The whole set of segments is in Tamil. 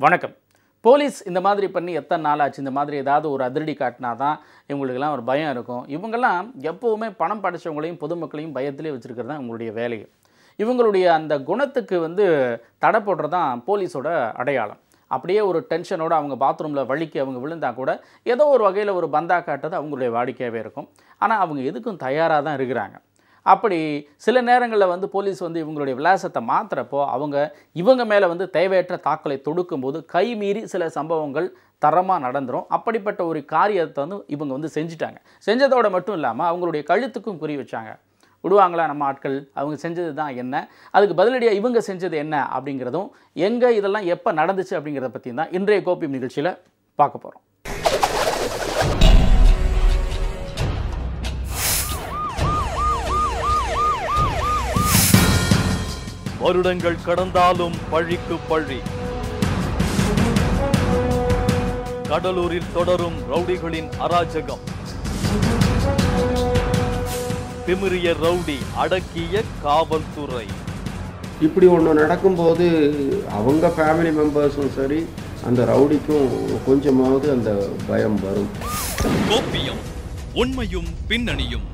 வணக்கம் போலீஸ் இந்த மாதிரி பண்ணி எத்தனை நாள் ஆச்சு இந்த மாதிரி ஏதாவது ஒரு அதிரடி காட்டினா தான் இவங்களுக்கெல்லாம் ஒரு பயம் இருக்கும் இவங்கெல்லாம் எப்போவுமே பணம் படைச்சவங்களையும் பொதுமக்களையும் பயத்திலே வச்சுருக்கிறது தான் இவங்களுடைய வேலையை இவங்களுடைய அந்த குணத்துக்கு வந்து தடை போடுறது தான் போலீஸோட அடையாளம் அப்படியே ஒரு டென்ஷனோட அவங்க பாத்ரூமில் வலிக்கு அவங்க விழுந்தா கூட ஏதோ ஒரு வகையில் ஒரு பந்தா காட்டுறது அவங்களுடைய வாடிக்கையாகவே இருக்கும் ஆனால் அவங்க எதுக்கும் தயாராக தான் இருக்கிறாங்க அப்படி சில நேரங்களில் வந்து போலீஸ் வந்து இவங்களுடைய விலாசத்தை மாத்துறப்போ அவங்க இவங்க மேலே வந்து தேவையற்ற தாக்கலை தொடுக்கும்போது கைமீறி சில சம்பவங்கள் தரமாக நடந்துரும் அப்படிப்பட்ட ஒரு காரியத்தை வந்து இவங்க வந்து செஞ்சுட்டாங்க செஞ்சதோட மட்டும் இல்லாமல் அவங்களுடைய கழுத்துக்கும் குறி வச்சாங்க விடுவாங்களா நம்ம ஆட்கள் அவங்க செஞ்சது தான் என்ன அதுக்கு பதிலடியாக இவங்க செஞ்சது என்ன அப்படிங்கிறதும் எங்கே இதெல்லாம் எப்போ நடந்துச்சு அப்படிங்கிறத பற்றி தான் இன்றைய கோப்பி நிகழ்ச்சியில் பார்க்க போகிறோம் வருடங்கள் கடந்தாலும் பழிக்கு பழி கடலூரில் தொடரும் ரவுடிகளின் அராஜகம் திமிரிய ரவுடி அடக்கிய காவல்துறை இப்படி ஒன்று நடக்கும்போது அவங்க ஃபேமிலி மெம்பர்ஸும் சரி அந்த ரவுடிக்கும் கொஞ்சமாவது அந்த பயம் வரும் கோப்பியம் உண்மையும் பின்னணியும்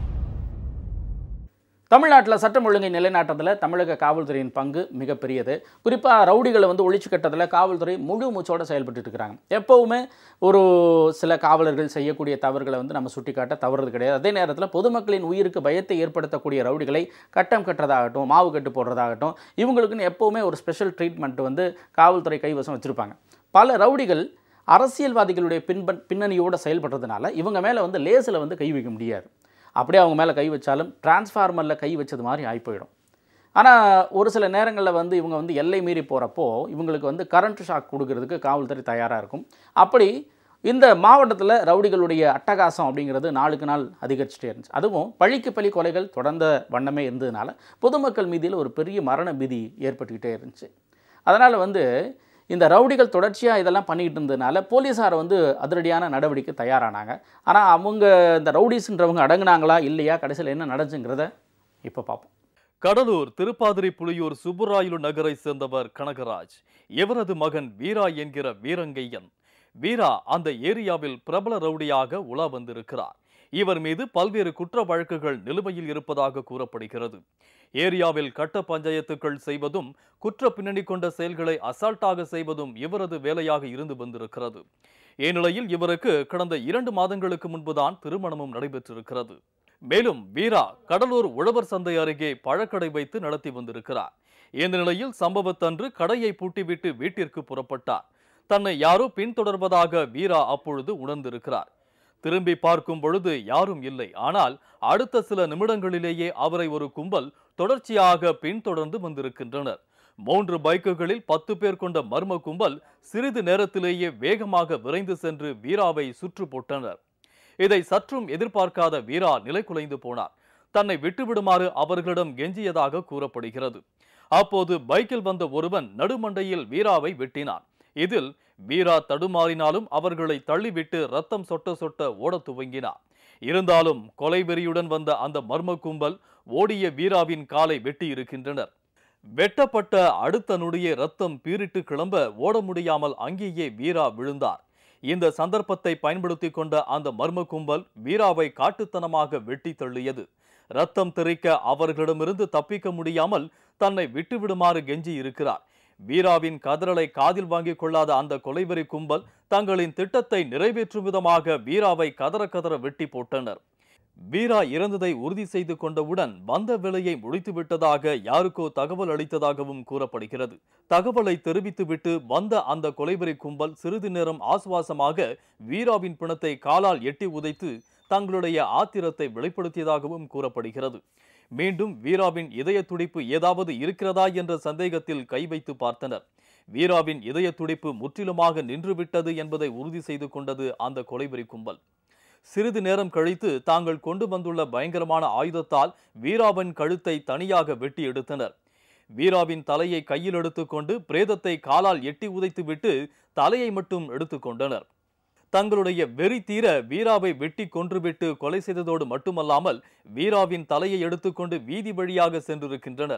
தமிழ்நாட்டில் சட்டம் ஒழுங்கை நிலைநாட்டுறதுல தமிழக காவல்துறையின் பங்கு மிகப்பெரியது குறிப்பாக ரவுடிகளை வந்து ஒழிச்சு கட்டதில் காவல்துறை முழு மூச்சோட செயல்பட்டு இருக்கிறாங்க எப்போவுமே ஒரு சில காவலர்கள் செய்யக்கூடிய தவறுகளை வந்து நம்ம சுட்டிக்காட்ட தவறுறது கிடையாது அதே நேரத்தில் பொதுமக்களின் உயிருக்கு பயத்தை ஏற்படுத்தக்கூடிய ரவுடிகளை கட்டம் கட்டுறதாகட்டும் மாவு கட்டு போடுறதாகட்டும் இவங்களுக்குன்னு எப்போவுமே ஒரு ஸ்பெஷல் ட்ரீட்மெண்ட் வந்து காவல்துறை கைவசம் வச்சுருப்பாங்க பல ரவுடிகள் அரசியல்வாதிகளுடைய பின்பன் பின்னணியோடு செயல்படுறதுனால இவங்க மேலே வந்து லேசில் வந்து கை வைக்க முடியாது அப்படியே அவங்க மேலே கை வச்சாலும் டிரான்ஸ்ஃபார்மரில் கை வச்சது மாதிரி ஆகி போயிடும் ஆனால் ஒரு சில நேரங்களில் வந்து இவங்க வந்து எல்லை மீறி போகிறப்போ இவங்களுக்கு வந்து கரண்ட் ஷாக் கொடுக்கறதுக்கு காவல்துறை தயாராக இருக்கும் அப்படி இந்த மாவட்டத்தில் ரவுடிகளுடைய அட்டகாசம் அப்படிங்கிறது நாளுக்கு நாள் அதிகரிச்சுட்டே இருந்துச்சு அதுவும் பழிக்கு பழி கொலைகள் தொடர்ந்த வண்ணமே இருந்ததுனால பொதுமக்கள் மீதியில் ஒரு பெரிய மரண பீதி ஏற்பட்டுக்கிட்டே இருந்துச்சு அதனால் வந்து இந்த ரவுடிகள் தொடர்ச்சியாக இதெல்லாம் பண்ணிக்கிட்டு இருந்ததுனால போலீஸார் வந்து அதிரடியான நடவடிக்கை தயாரானாங்க ஆனால் அவங்க இந்த ரவுடிஸ்ன்றவங்க அடங்குனாங்களா இல்லையா கடைசியில் என்ன நடந்துங்கிறத இப்போ பார்ப்போம் கடலூர் திருப்பாதிரி புலியூர் சுப்புராயலு நகரை சேர்ந்தவர் கனகராஜ் இவரது மகன் வீரா என்கிற வீரங்கையன் வீரா அந்த ஏரியாவில் பிரபல ரவுடியாக உலா வந்திருக்கிறார் இவர் மீது பல்வேறு குற்ற வழக்குகள் நிலுவையில் இருப்பதாக கூறப்படுகிறது ஏரியாவில் கட்ட பஞ்சாயத்துக்கள் செய்வதும் குற்ற பின்னணி கொண்ட செயல்களை அசால்ட்டாக செய்வதும் இவரது வேலையாக இருந்து வந்திருக்கிறது இந்நிலையில் இவருக்கு கடந்த இரண்டு மாதங்களுக்கு முன்புதான் திருமணமும் நடைபெற்றிருக்கிறது மேலும் வீரா கடலூர் உழவர் சந்தை அருகே பழக்கடை வைத்து நடத்தி வந்திருக்கிறார் இந்த நிலையில் சம்பவத்தன்று கடையை பூட்டிவிட்டு வீட்டிற்கு புறப்பட்டார் தன்னை யாரோ பின்தொடர்வதாக வீரா அப்பொழுது உணர்ந்திருக்கிறார் திரும்பி பார்க்கும் பொழுது யாரும் இல்லை ஆனால் அடுத்த சில நிமிடங்களிலேயே அவரை ஒரு கும்பல் தொடர்ச்சியாக பின்தொடர்ந்து வந்திருக்கின்றனர் மூன்று பைக்குகளில் பத்து பேர் கொண்ட மர்ம கும்பல் சிறிது நேரத்திலேயே வேகமாக விரைந்து சென்று வீராவை சுற்று போட்டனர் இதை சற்றும் எதிர்பார்க்காத வீரா நிலை குலைந்து போனார் தன்னை விட்டுவிடுமாறு அவர்களிடம் கெஞ்சியதாக கூறப்படுகிறது அப்போது பைக்கில் வந்த ஒருவன் நடுமண்டையில் வீராவை வெட்டினான் இதில் வீரா தடுமாறினாலும் அவர்களை தள்ளிவிட்டு ரத்தம் சொட்ட சொட்ட ஓடத் துவங்கினார் இருந்தாலும் கொலைவெறியுடன் வந்த அந்த மர்ம கும்பல் ஓடிய வீராவின் காலை வெட்டி இருக்கின்றனர் வெட்டப்பட்ட அடுத்த நொடியே ரத்தம் பீரிட்டு கிளம்ப ஓட முடியாமல் அங்கேயே வீரா விழுந்தார் இந்த சந்தர்ப்பத்தை பயன்படுத்தி கொண்ட அந்த மர்ம கும்பல் வீராவை காட்டுத்தனமாக வெட்டி தள்ளியது ரத்தம் தெறிக்க அவர்களிடமிருந்து தப்பிக்க முடியாமல் தன்னை விட்டுவிடுமாறு கெஞ்சி இருக்கிறார் வீராவின் கதறலை காதில் வாங்கிக் கொள்ளாத அந்த கொலைவெறி கும்பல் தங்களின் திட்டத்தை நிறைவேற்றும் விதமாக வீராவை கதற கதற வெட்டி போட்டனர் வீரா இறந்ததை உறுதி செய்து கொண்டவுடன் வந்த வேலையை முடித்து விட்டதாக யாருக்கோ தகவல் அளித்ததாகவும் கூறப்படுகிறது தகவலை தெரிவித்துவிட்டு வந்த அந்த கொலைவெறி கும்பல் சிறிது நேரம் ஆசுவாசமாக வீராவின் பிணத்தை காலால் எட்டி உதைத்து தங்களுடைய ஆத்திரத்தை வெளிப்படுத்தியதாகவும் கூறப்படுகிறது மீண்டும் வீராவின் இதய துடிப்பு ஏதாவது இருக்கிறதா என்ற சந்தேகத்தில் கை வைத்து பார்த்தனர் வீராவின் இதய துடிப்பு முற்றிலுமாக நின்றுவிட்டது என்பதை உறுதி செய்து கொண்டது அந்த கொலைவெறி கும்பல் சிறிது நேரம் கழித்து தாங்கள் கொண்டு வந்துள்ள பயங்கரமான ஆயுதத்தால் வீராவின் கழுத்தை தனியாக வெட்டி எடுத்தனர் வீராவின் தலையை கையில் எடுத்துக்கொண்டு பிரேதத்தை காலால் எட்டி உதைத்துவிட்டு தலையை மட்டும் எடுத்துக்கொண்டனர் தங்களுடைய வெறி தீர வீராவை வெட்டி கொன்றுவிட்டு கொலை செய்ததோடு மட்டுமல்லாமல் வீராவின் தலையை எடுத்துக்கொண்டு வீதி வழியாக சென்றிருக்கின்றனர்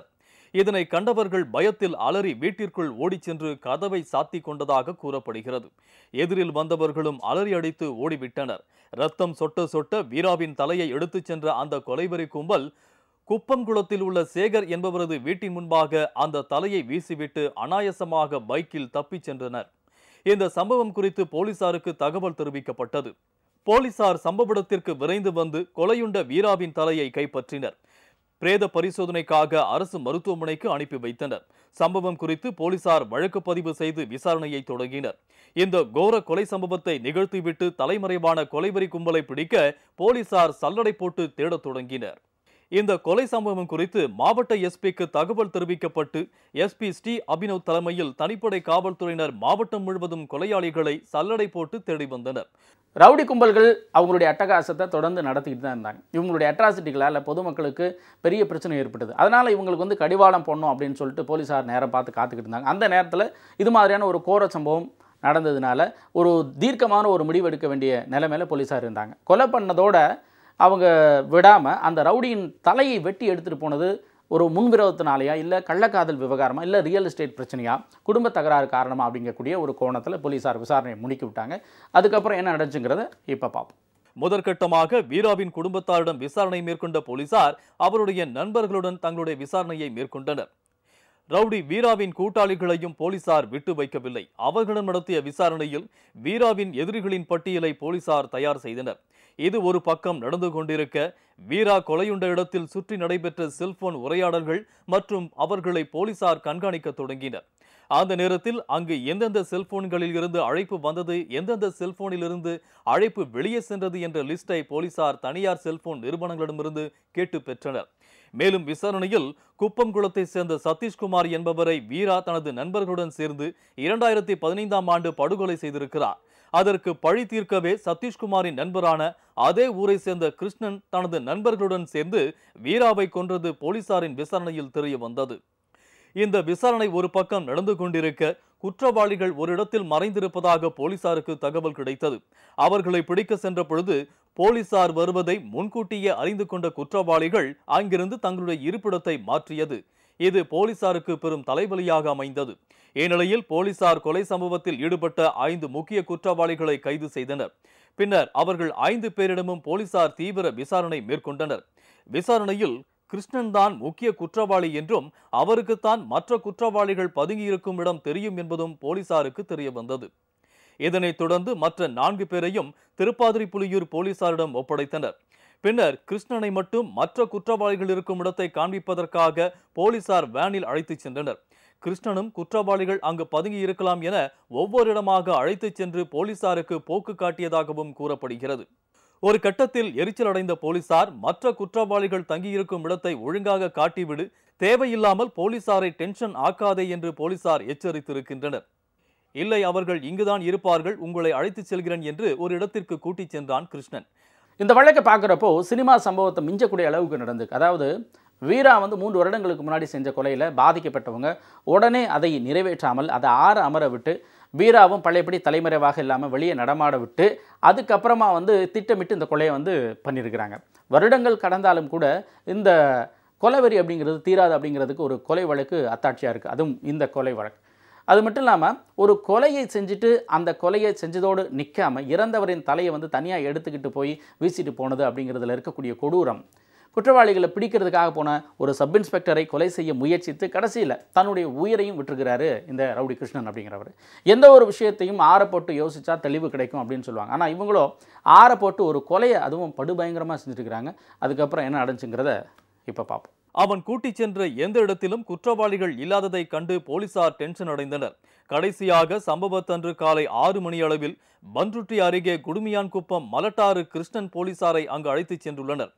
இதனை கண்டவர்கள் பயத்தில் அலறி வீட்டிற்குள் ஓடிச் சென்று கதவை சாத்திக் கொண்டதாக கூறப்படுகிறது எதிரில் வந்தவர்களும் அலறி அடித்து ஓடிவிட்டனர் ரத்தம் சொட்ட சொட்ட வீராவின் தலையை எடுத்துச் சென்ற அந்த கொலைவெறி கும்பல் குப்பங்குளத்தில் உள்ள சேகர் என்பவரது வீட்டின் முன்பாக அந்த தலையை வீசிவிட்டு அனாயசமாக பைக்கில் தப்பிச் சென்றனர் இந்த சம்பவம் குறித்து போலீசாருக்கு தகவல் தெரிவிக்கப்பட்டது போலீசார் சம்பவ இடத்திற்கு விரைந்து வந்து கொலையுண்ட வீராவின் தலையை கைப்பற்றினர் பிரேத பரிசோதனைக்காக அரசு மருத்துவமனைக்கு அனுப்பி வைத்தனர் சம்பவம் குறித்து போலீசார் வழக்கு பதிவு செய்து விசாரணையை தொடங்கினர் இந்த கோர கொலை சம்பவத்தை நிகழ்த்திவிட்டு தலைமறைவான கொலைவெறி கும்பலை பிடிக்க போலீசார் சல்லடை போட்டு தேடத் தொடங்கினர் இந்த கொலை சம்பவம் குறித்து மாவட்ட எஸ்பிக்கு தகவல் தெரிவிக்கப்பட்டு எஸ்பி ஸ்ரீ அபினவ் தலைமையில் தனிப்படை காவல்துறையினர் மாவட்டம் முழுவதும் கொலையாளிகளை சல்லடை போட்டு தேடி வந்தனர் ரவுடி கும்பல்கள் அவங்களுடைய அட்டகாசத்தை தொடர்ந்து நடத்திக்கிட்டு தான் இருந்தாங்க இவங்களுடைய அட்ராசிட்டிகளால் பொதுமக்களுக்கு பெரிய பிரச்சனை ஏற்பட்டது அதனால் இவங்களுக்கு வந்து கடிவாளம் போடணும் அப்படின்னு சொல்லிட்டு போலீஸார் நேரம் பார்த்து காத்துக்கிட்டு இருந்தாங்க அந்த நேரத்தில் இது மாதிரியான ஒரு கோர சம்பவம் நடந்ததுனால ஒரு தீர்க்கமான ஒரு முடிவு எடுக்க வேண்டிய நிலைமையில போலீஸார் இருந்தாங்க கொலை பண்ணதோட அவங்க விடாமல் அந்த ரவுடியின் தலையை வெட்டி எடுத்துகிட்டு போனது ஒரு முன்விரோதத்தினாலையா இல்லை கள்ளக்காதல் விவகாரமா இல்லை ரியல் எஸ்டேட் பிரச்சனையா குடும்ப தகராறு காரணமா அப்படிங்கக்கூடிய ஒரு கோணத்தில் போலீஸார் விசாரணையை முடுக்கி விட்டாங்க அதுக்கப்புறம் என்ன நடந்துச்சுங்கிறத இப்போ பார்ப்போம் முதற்கட்டமாக வீராவின் குடும்பத்தாரிடம் விசாரணை மேற்கொண்ட போலீசார் அவருடைய நண்பர்களுடன் தங்களுடைய விசாரணையை மேற்கொண்டனர் ரவுடி வீராவின் கூட்டாளிகளையும் போலீசார் விட்டு வைக்கவில்லை அவர்களிடம் நடத்திய விசாரணையில் வீராவின் எதிரிகளின் பட்டியலை போலீசார் தயார் செய்தனர் இது ஒரு பக்கம் நடந்து கொண்டிருக்க வீரா கொலையுண்ட இடத்தில் சுற்றி நடைபெற்ற செல்போன் உரையாடல்கள் மற்றும் அவர்களை போலீசார் கண்காணிக்க தொடங்கினர் அந்த நேரத்தில் அங்கு எந்தெந்த செல்போன்களில் இருந்து அழைப்பு வந்தது எந்தெந்த செல்போனில் இருந்து அழைப்பு வெளியே சென்றது என்ற லிஸ்டை போலீசார் தனியார் செல்போன் நிறுவனங்களிடமிருந்து கேட்டு பெற்றனர் மேலும் விசாரணையில் குப்பங்குளத்தை சேர்ந்த சதீஷ்குமார் என்பவரை வீரா தனது நண்பர்களுடன் சேர்ந்து இரண்டாயிரத்தி பதினைந்தாம் ஆண்டு படுகொலை செய்திருக்கிறார் அதற்கு பழி தீர்க்கவே சதீஷ்குமாரின் நண்பரான அதே ஊரை சேர்ந்த கிருஷ்ணன் தனது நண்பர்களுடன் சேர்ந்து வீராவை கொன்றது போலீசாரின் விசாரணையில் தெரிய வந்தது இந்த விசாரணை ஒரு பக்கம் நடந்து கொண்டிருக்க குற்றவாளிகள் ஒரு இடத்தில் மறைந்திருப்பதாக போலீசாருக்கு தகவல் கிடைத்தது அவர்களை பிடிக்க சென்ற பொழுது போலீசார் வருவதை முன்கூட்டியே அறிந்து கொண்ட குற்றவாளிகள் அங்கிருந்து தங்களுடைய இருப்பிடத்தை மாற்றியது இது போலீசாருக்கு பெரும் தலைவலியாக அமைந்தது இந்நிலையில் போலீசார் கொலை சம்பவத்தில் ஈடுபட்ட ஐந்து முக்கிய குற்றவாளிகளை கைது செய்தனர் பின்னர் அவர்கள் ஐந்து பேரிடமும் போலீசார் தீவிர விசாரணை மேற்கொண்டனர் விசாரணையில் கிருஷ்ணன் தான் முக்கிய குற்றவாளி என்றும் அவருக்குத்தான் மற்ற குற்றவாளிகள் பதுங்கியிருக்கும் இடம் தெரியும் என்பதும் போலீசாருக்கு தெரிய வந்தது இதனைத் தொடர்ந்து மற்ற நான்கு பேரையும் திருப்பாதிரி புலியூர் போலீசாரிடம் ஒப்படைத்தனர் பின்னர் கிருஷ்ணனை மட்டும் மற்ற குற்றவாளிகள் இருக்கும் இடத்தை காண்பிப்பதற்காக போலீசார் வேனில் அழைத்துச் சென்றனர் கிருஷ்ணனும் குற்றவாளிகள் அங்கு பதுங்கி இருக்கலாம் என ஒவ்வொரு இடமாக அழைத்துச் சென்று போலீசாருக்கு போக்கு காட்டியதாகவும் கூறப்படுகிறது ஒரு கட்டத்தில் எரிச்சல் அடைந்த போலீசார் மற்ற குற்றவாளிகள் தங்கியிருக்கும் இடத்தை ஒழுங்காக காட்டிவிடு தேவையில்லாமல் போலீசாரை டென்ஷன் ஆக்காதே என்று போலீசார் எச்சரித்திருக்கின்றனர் இல்லை அவர்கள் இங்குதான் இருப்பார்கள் உங்களை அழைத்துச் செல்கிறேன் என்று ஒரு இடத்திற்கு கூட்டிச் சென்றான் கிருஷ்ணன் இந்த வழக்கை பார்க்குறப்போ சினிமா சம்பவத்தை மிஞ்சக்கூடிய அளவுக்கு நடந்திருக்கு அதாவது வீரா வந்து மூன்று வருடங்களுக்கு முன்னாடி செஞ்ச கொலையில் பாதிக்கப்பட்டவங்க உடனே அதை நிறைவேற்றாமல் அதை ஆற அமர விட்டு வீராவும் பழையபடி தலைமறைவாக இல்லாமல் வெளியே நடமாட விட்டு அதுக்கப்புறமா வந்து திட்டமிட்டு இந்த கொலையை வந்து பண்ணியிருக்கிறாங்க வருடங்கள் கடந்தாலும் கூட இந்த கொலைவெறி அப்படிங்கிறது தீராது அப்படிங்கிறதுக்கு ஒரு கொலை வழக்கு அத்தாட்சியாக இருக்குது அதுவும் இந்த கொலை வழக்கு அது மட்டும் இல்லாமல் ஒரு கொலையை செஞ்சுட்டு அந்த கொலையை செஞ்சதோடு நிற்காம இறந்தவரின் தலையை வந்து தனியாக எடுத்துக்கிட்டு போய் வீசிட்டு போனது அப்படிங்கிறதுல இருக்கக்கூடிய கொடூரம் குற்றவாளிகளை பிடிக்கிறதுக்காக போன ஒரு சப் இன்ஸ்பெக்டரை கொலை செய்ய முயற்சித்து கடைசியில் தன்னுடைய உயிரையும் விட்டுருக்கிறாரு இந்த ரவுடி கிருஷ்ணன் அப்படிங்கிறவர் எந்த ஒரு விஷயத்தையும் ஆற போட்டு யோசிச்சா தெளிவு கிடைக்கும் அப்படின்னு சொல்லுவாங்க ஆனால் இவங்களோ ஆற போட்டு ஒரு கொலையை அதுவும் படுபயங்கரமாக செஞ்சுருக்கிறாங்க அதுக்கப்புறம் என்ன நடந்துச்சுங்கிறத இப்போ பார்ப்போம் அவன் கூட்டிச் சென்ற எந்த இடத்திலும் குற்றவாளிகள் இல்லாததை கண்டு போலீசார் டென்ஷன் அடைந்தனர் கடைசியாக சம்பவத்தன்று காலை ஆறு மணி அளவில் பன்ருட்டி அருகே குடுமியான்குப்பம் மலட்டாறு கிருஷ்ணன் போலீசாரை அங்கு அழைத்துச் சென்றுள்ளனர்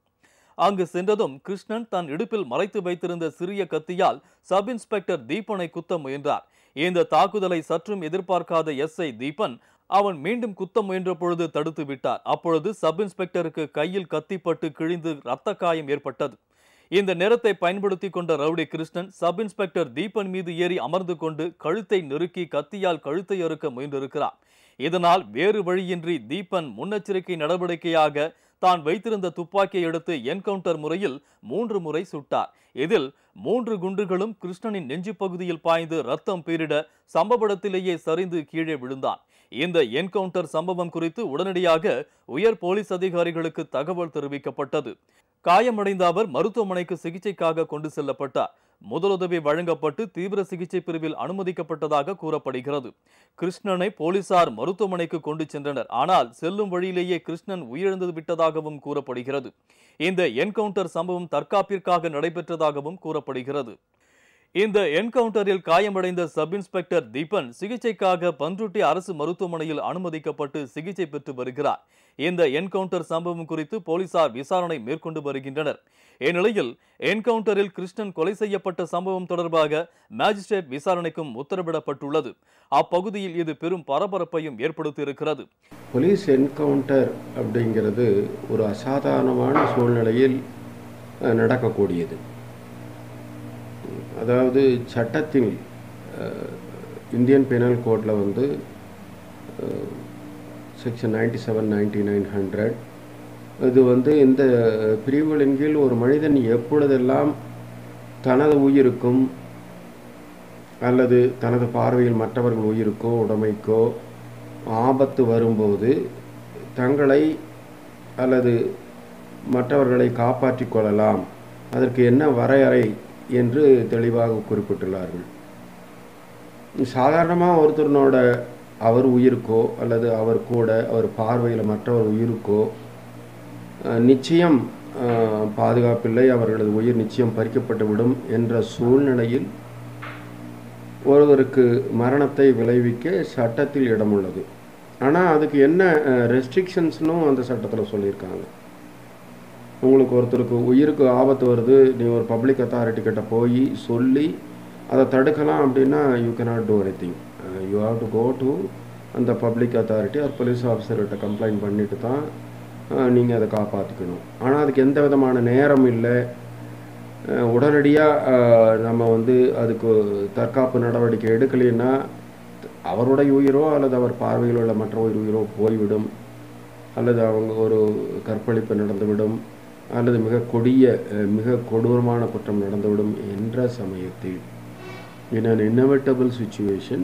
அங்கு சென்றதும் கிருஷ்ணன் தன் இடுப்பில் மறைத்து வைத்திருந்த சிறிய கத்தியால் சப் இன்ஸ்பெக்டர் தீபனை குத்த முயன்றார் இந்த தாக்குதலை சற்றும் எதிர்பார்க்காத எஸ்ஐ தீபன் அவன் மீண்டும் குத்த முயன்ற பொழுது தடுத்து விட்டார் அப்பொழுது சப் இன்ஸ்பெக்டருக்கு கையில் கத்திப்பட்டு கிழிந்து இரத்த காயம் ஏற்பட்டது இந்த நேரத்தை பயன்படுத்தி கொண்ட rowdy Krishnan sub inspector Deepan மீது ஏறி அமர்ந்து கொண்டு கழுத்தை நெருக்கி கத்தியால் கழுத்தை அறுக்க முயன்றிருக்கிறார் இதனால் வேறு வழியின்றி தீபன் முன்னெச்சரிக்கை நடவடிக்கையாக தான் வைத்திருந்த துப்பாக்கியை எடுத்து என்கவுண்டர் முறையில் மூன்று முறை சுட்டார் இதில் மூன்று குண்டுகளும் கிருஷ்ணனின் நெஞ்சு பகுதியில் பாய்ந்து ரத்தம் பீரிட சம்பவ இடத்திலேயே சரிந்து கீழே விழுந்தான் இந்த என்கவுண்டர் சம்பவம் குறித்து உடனடியாக உயர் போலீஸ் அதிகாரிகளுக்கு தகவல் தெரிவிக்கப்பட்டது காயமடைந்த அவர் மருத்துவமனைக்கு சிகிச்சைக்காக கொண்டு செல்லப்பட்டார் முதலுதவி வழங்கப்பட்டு தீவிர சிகிச்சை பிரிவில் அனுமதிக்கப்பட்டதாக கூறப்படுகிறது கிருஷ்ணனை போலீசார் மருத்துவமனைக்கு கொண்டு சென்றனர் ஆனால் செல்லும் வழியிலேயே கிருஷ்ணன் உயிரிழந்து விட்டதாகவும் கூறப்படுகிறது இந்த என்கவுண்டர் சம்பவம் தற்காப்பிற்காக நடைபெற்றதாகவும் கூறப்படுகிறது இந்த என்கவுண்டரில் காயமடைந்த சப் இன்ஸ்பெக்டர் தீபன் சிகிச்சைக்காக பன்ருட்டி அரசு மருத்துவமனையில் அனுமதிக்கப்பட்டு சிகிச்சை பெற்று வருகிறார் இந்த என்கவுண்டர் சம்பவம் குறித்து போலீசார் விசாரணை மேற்கொண்டு வருகின்றனர் இந்நிலையில் என்கவுண்டரில் கிருஷ்ணன் கொலை செய்யப்பட்ட சம்பவம் தொடர்பாக மேஜிஸ்ட்ரேட் விசாரணைக்கும் உத்தரவிடப்பட்டுள்ளது அப்பகுதியில் இது பெரும் பரபரப்பையும் ஏற்படுத்தியிருக்கிறது போலீஸ் என்கவுண்டர் அப்படிங்கிறது ஒரு அசாதாரணமான சூழ்நிலையில் அஹ், நடக்கக்கூடியது அதாவது சட்டத்தில் அஹ், இந்தியன் பெனல் கோடில் வந்து section ninety seven ninety nine hundred இது வந்து இந்த பிரிவுகளின் கீழ் ஒரு மனிதன் எப்பொழுதெல்லாம் தனது உயிருக்கும் அல்லது தனது பார்வையில் மற்றவர்கள் உயிருக்கோ உடைமைக்கோ ஆபத்து வரும்போது தங்களை அல்லது மற்றவர்களை காப்பாற்றிக் கொள்ளலாம் அதற்கு என்ன வரையறை என்று தெளிவாக குறிப்பிட்டுள்ளார்கள் சாதாரணமாக ஒருத்தருனோட அவர் உயிருக்கோ அல்லது அவர் கூட அவர் பார்வையில் மற்றவர் உயிருக்கோ அஹ், நிச்சயம் அஹ், பாதுகாப்பில்லை அவர்களது உயிர் நிச்சயம் பறிக்கப்பட்டுவிடும் என்ற சூழ்நிலையில் ஒருவருக்கு மரணத்தை விளைவிக்க சட்டத்தில் இடம் உள்ளது ஆனால் அதுக்கு என்ன ரெஸ்ட்ரிக்ஷன்ஸ்னும் அந்த சட்டத்தில் சொல்லியிருக்காங்க உங்களுக்கு ஒருத்தருக்கு உயிருக்கு ஆபத்து வருது நீ ஒரு பப்ளிக் அத்தாரிட்டி கிட்ட போய் சொல்லி அதை தடுக்கலாம் அப்படின்னா you cannot do anything you have to go to அந்த பப்ளிக் அத்தாரிட்டி ஆர் போலீஸ் ஆஃபீஸர்கிட்ட கம்ப்ளைண்ட் பண்ணிட்டு தான் நீங்கள் அதை காப்பாற்றிக்கணும் ஆனால் அதுக்கு எந்த விதமான நேரம் இல்லை உடனடியாக நம்ம வந்து அதுக்கு தற்காப்பு நடவடிக்கை எடுக்கலைன்னா அவருடைய உயிரோ அல்லது அவர் பார்வையில் உள்ள மற்ற ஒரு உயிரோ போய்விடும் அல்லது அவங்க ஒரு கற்பழிப்பு நடந்துவிடும் அல்லது மிக கொடிய அஹ், மிக கொடூரமான குற்றம் நடந்துவிடும் என்ற சமயத்தில் in an inevitable situation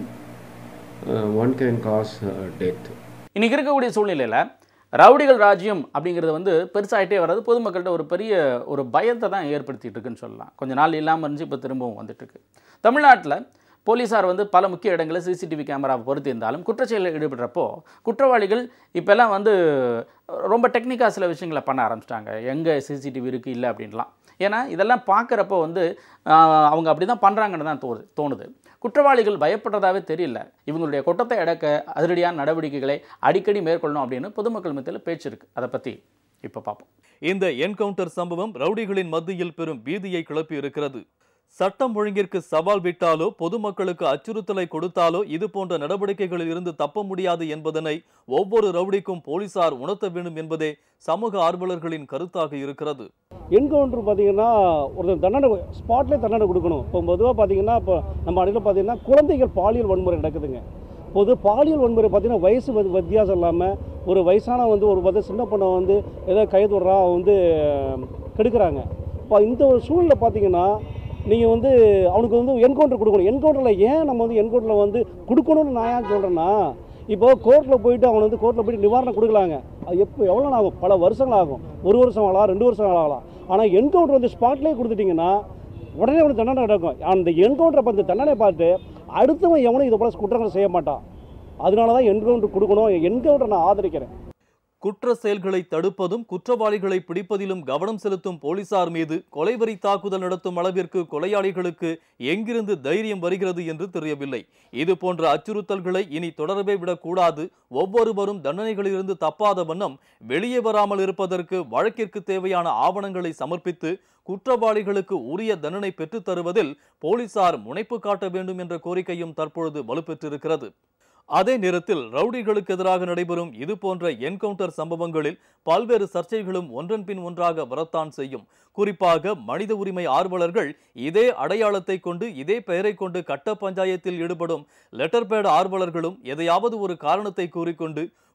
one can cause death இன்னைக்கு இருக்கக்கூடிய சூழ்நிலையில் ரவுடிகள் ராஜ்யம் அப்படிங்கிறது வந்து பெருசாகிட்டே வர்றது பொதுமக்கள்கிட்ட ஒரு பெரிய ஒரு பயத்தை தான் ஏற்படுத்திட்டு இருக்குன்னு சொல்லலாம் கொஞ்ச நாள் இல்லாமல் இருந்துச்சு இப்போ திரும்பவும் வந்துட்டு இருக்கு தமிழ்நாட்டில் போலீஸார் வந்து பல முக்கிய இடங்களில் சிசிடிவி கேமராவை பொறுத்து இருந்தாலும் குற்றச்செயலில் ஈடுபடுறப்போ குற்றவாளிகள் இப்போல்லாம் வந்து ரொம்ப டெக்னிக்காக சில விஷயங்களை பண்ண ஆரம்பிச்சிட்டாங்க எங்கே சிசிடிவி இருக்குது இல்லை அப்படின்லாம் ஏன்னா இதெல்லாம் பார்க்குறப்போ வந்து ஆஹ், அவங்க அப்படி தான் பண்ணுறாங்கன்னு தான் தோணுது தோணுது குற்றவாளிகள் பயப்படுறதாவே தெரியல இவங்களுடைய குற்றத்தை அடக்க அதிரடியான நடவடிக்கைகளை அடிக்கடி மேற்கொள்ளணும் அப்படின்னு பொதுமக்கள் மத்தியில் பேச்சு இருக்கு அதை பற்றி இப்போ பார்ப்போம் இந்த என்கவுண்டர் சம்பவம் ரவுடிகளின் மத்தியில் பெரும் பீதியை கிளப்பி இருக்கிறது சட்டம் ஒழுங்கிற்கு சவால் விட்டாலோ பொதுமக்களுக்கு அச்சுறுத்தலை கொடுத்தாலோ இது போன்ற நடவடிக்கைகளில் இருந்து தப்ப முடியாது என்பதனை ஒவ்வொரு ரவுடிக்கும் போலீசார் உணர்த்த வேண்டும் என்பதே சமூக ஆர்வலர்களின் கருத்தாக இருக்கிறது என்கவுண்டர் பார்த்தீங்கன்னா ஒரு தண்டனை ஸ்பாட்லேயே தண்டனை கொடுக்கணும் இப்போ பொதுவாக பார்த்தீங்கன்னா இப்போ நம்ம அணியில் பார்த்தீங்கன்னா குழந்தைகள் பாலியல் வன்முறை நடக்குதுங்க பொது பாலியல் வன்முறை பார்த்தீங்கன்னா வயசு வந்து வித்தியாசம் இல்லாமல் ஒரு வயசான வந்து ஒரு வந்து சின்ன பொண்ணை வந்து ஏதோ கை தொடுறா அவன் வந்து கெடுக்கிறாங்க இப்போ இந்த ஒரு சூழலில் பார்த்தீங்கன்னா நீங்கள் வந்து அவனுக்கு வந்து என்கவுண்டர் கொடுக்கணும் என்கவுண்டரில் ஏன் நம்ம வந்து என்கவுண்டரில் வந்து கொடுக்கணும்னு நான் ஏன் சொல்கிறேன்னா இப்போ கோர்ட்டில் போயிட்டு அவன் வந்து கோர்ட்டில் போயிட்டு நிவாரணம் கொடுக்கலாங்க அது எப்போ எவ்வளோ நாள் ஆகும் பல வருஷங்கள் ஆகும் ஒரு வருஷம் ஆகலாம் ரெண்டு வருஷம் ஆகலாம் ஆனால் என்கவுண்டர் வந்து ஸ்பாட்லேயே கொடுத்துட்டிங்கன்னா உடனே அவனுக்கு தண்டனை நடக்கும் அந்த என்கவுண்டரை பார்த்து தண்டனை பார்த்து அடுத்தவன் எவனும் இது போல குற்றங்கள் செய்ய மாட்டான் அதனால தான் என்கவுண்டர் கொடுக்கணும் என்கவுண்டரை நான் ஆதரிக்கிறேன் குற்ற செயல்களை தடுப்பதும் குற்றவாளிகளை பிடிப்பதிலும் கவனம் செலுத்தும் போலீசார் மீது கொலைவரி தாக்குதல் நடத்தும் அளவிற்கு கொலையாளிகளுக்கு எங்கிருந்து தைரியம் வருகிறது என்று தெரியவில்லை இது போன்ற அச்சுறுத்தல்களை இனி தொடரவே விடக்கூடாது ஒவ்வொருவரும் தண்டனைகளிலிருந்து தப்பாத வண்ணம் வெளியே வராமல் இருப்பதற்கு வழக்கிற்கு தேவையான ஆவணங்களை சமர்ப்பித்து குற்றவாளிகளுக்கு உரிய தண்டனை பெற்றுத் தருவதில் போலீசார் முனைப்பு காட்ட வேண்டும் என்ற கோரிக்கையும் தற்பொழுது வலுப்பெற்றிருக்கிறது அதே நேரத்தில் ரவுடிகளுக்கு எதிராக நடைபெறும் இது போன்ற என்கவுண்டர் சம்பவங்களில் பல்வேறு சர்ச்சைகளும் ஒன்றன் பின் ஒன்றாக வரத்தான் செய்யும் குறிப்பாக மனித உரிமை ஆர்வலர்கள் இதே அடையாளத்தை கொண்டு இதே பெயரை கொண்டு கட்ட பஞ்சாயத்தில் ஈடுபடும் லெட்டர் பேட் ஆர்வலர்களும் எதையாவது ஒரு காரணத்தை கூறிக்கொண்டு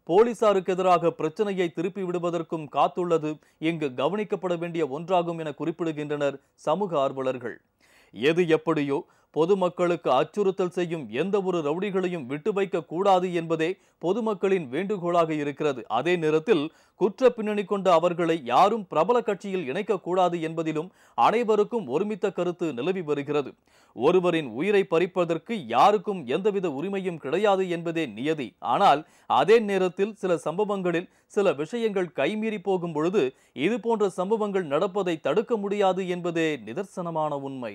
போலீசாருக்கு எதிராக பிரச்சனையை திருப்பி விடுவதற்கும் காத்துள்ளது இங்கு கவனிக்கப்பட வேண்டிய ஒன்றாகும் என குறிப்பிடுகின்றனர் சமூக ஆர்வலர்கள் எது எப்படியோ பொதுமக்களுக்கு அச்சுறுத்தல் செய்யும் எந்த ஒரு ரவுடிகளையும் விட்டு வைக்க கூடாது என்பதே பொதுமக்களின் வேண்டுகோளாக இருக்கிறது அதே நேரத்தில் குற்ற பின்னணி கொண்ட அவர்களை யாரும் பிரபல கட்சியில் இணைக்கக்கூடாது என்பதிலும் அனைவருக்கும் ஒருமித்த கருத்து நிலவி வருகிறது ஒருவரின் உயிரை பறிப்பதற்கு யாருக்கும் எந்தவித உரிமையும் கிடையாது என்பதே நியதி ஆனால் அதே நேரத்தில் சில சம்பவங்களில் சில விஷயங்கள் கைமீறி போகும் பொழுது இது போன்ற சம்பவங்கள் நடப்பதை தடுக்க முடியாது என்பதே நிதர்சனமான உண்மை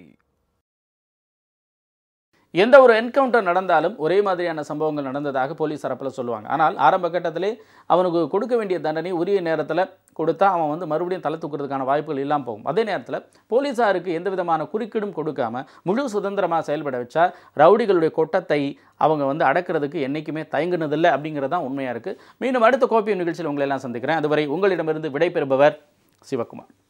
எந்த ஒரு என்கவுண்டர் நடந்தாலும் ஒரே மாதிரியான சம்பவங்கள் நடந்ததாக போலீஸ் தரப்பில் சொல்லுவாங்க ஆனால் ஆரம்ப கட்டத்திலே அவனுக்கு கொடுக்க வேண்டிய தண்டனை உரிய நேரத்தில் கொடுத்தா அவன் வந்து மறுபடியும் தலை தூக்குறதுக்கான வாய்ப்புகள் இல்லாமல் போகும் அதே நேரத்தில் போலீஸாருக்கு எந்த விதமான குறுக்கீடும் கொடுக்காம முழு சுதந்திரமாக செயல்பட வச்சா ரவுடிகளுடைய கொட்டத்தை அவங்க வந்து அடக்கிறதுக்கு என்றைக்குமே தயங்குனதில்லை அப்படிங்கிறது தான் உண்மையாக இருக்குது மீண்டும் அடுத்த கோப்பிய நிகழ்ச்சியில் உங்களை எல்லாம் சந்திக்கிறேன் அதுவரை உங்களிடமிருந்து விடைபெறுபவர் சிவகுமார்